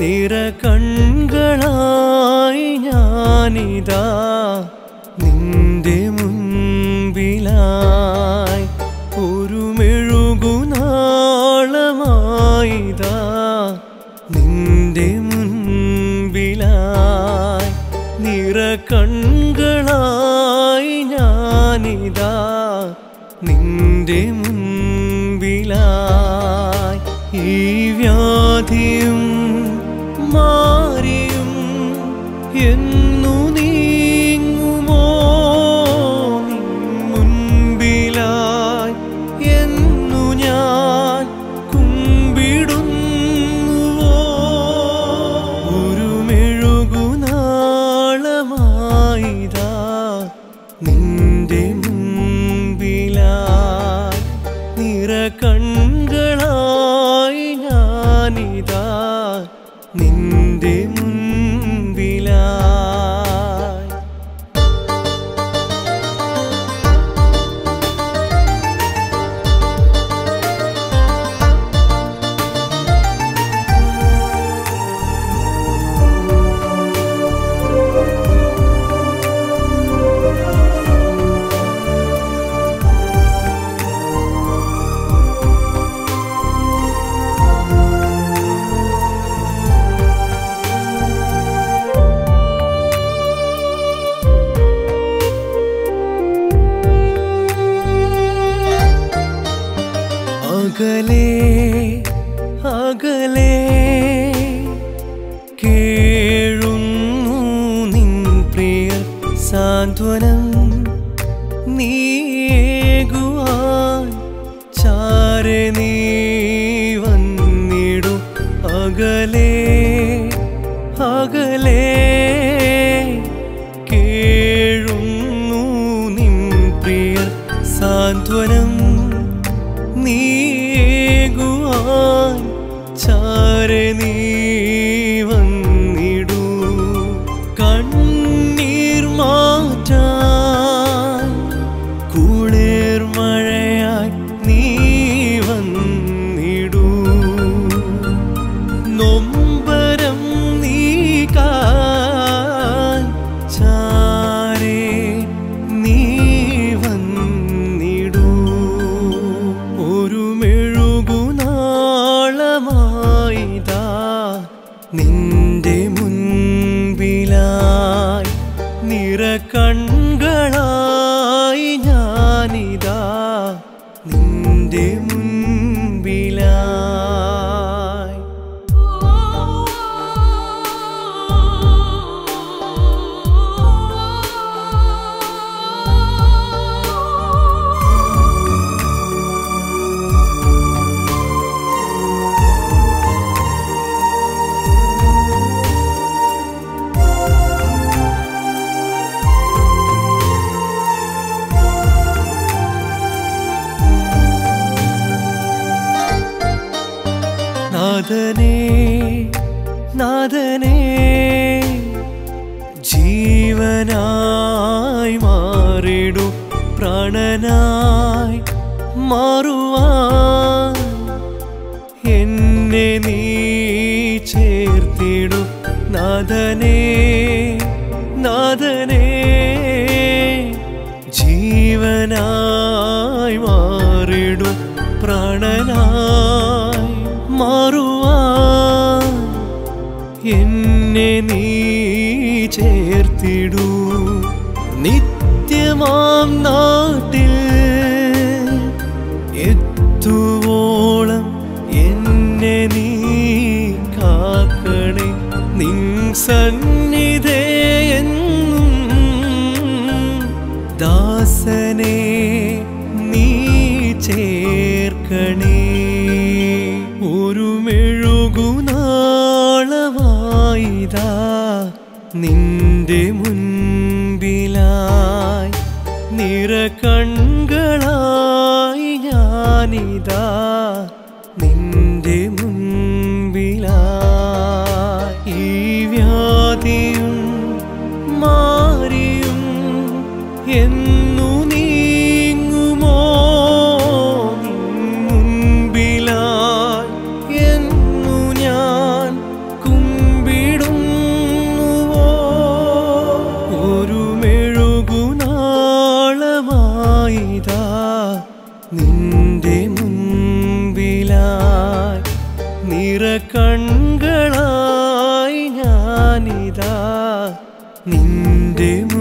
നിറകൺകളായി ഞാനിതാ നിന്റെ മുൻപിലായി ഒരു മെഴുകുനാളമായിതാ നിന്റെ മുൻപിലായി നിറകൺകളായി ഞാനിതാ നിന്റെ മുൻപിലായി ഈ വ്യാധിയും മാറിയും എന്നു നീങ്ങുമോ നിൻ മുൻപിലായി എന്നു ഞാൻ കുമ്പിടുന്നുവോ ഒരു മെഴുകുനാളമായിതാ നിന്റെ മുൻപിലായി നിറകൺകളായി ഞാനിതാ നിന്റെ മുൻപിലായി അകലേ അകലേ കേഴുന്നു നിൻ പ്രിയ സാന്ത്വനം നീകുവാൻ ചാരെ നീ വന്നിടു അകലേ അകലേ കേഴുന്നു നിൻ പ്രിയ സാന്ത്വനം നീകുവാൻ ചാരെ നീ വന്നിടൂ കണ്ണീർ മാറ്റാൻ കുളിർ മഴയായി നീ വന്നിടൂ നൊമ്പരം നീക്കാൻ ചാരേ നീ വന്നിടൂ ഒരു മെഴുകുനാളമായിതാ നിന്റെ മുൻപിലായി നിറകൺകളായി ഞാനിതാ നിന്റെ മുൻപിലായി നാഥനേ നാഥനേ ജീവനായി മാറിടു പ്രാണനായി മാറുവാൻ എന്നെ നീ ചേർത്തിടു നാഥനേ നാഥനേ ജീവനായി മാറിടു പ്രാണനായി മാറുവാൻ എന്നെ നീ ചേർത്തിടൂ നിത്യമാം നാട്ടിൽ എത്തുവോളം എന്നെ നീ കാക്കണേ നിൻ സന്നിധേ എന്നും ദാസനെ നീ ചേർക്കണേ ഒരു മെഴുകുനാളമായിതാ നിന്റെ മുൻപിലായി നിറകൺകളായി ഞാനിതാ നിന്റെ മുൻപിലായി ഈ വ്യാധിയും മാറിയും എന്നു നീങ്ങുമോ നിൻ മുൻപിലായി എന്നു ഞാൻ കുമ്പിടുന്നുവോ കണ്ണുനീറ കൺകളായി ഞാനിതാ നിന്റെ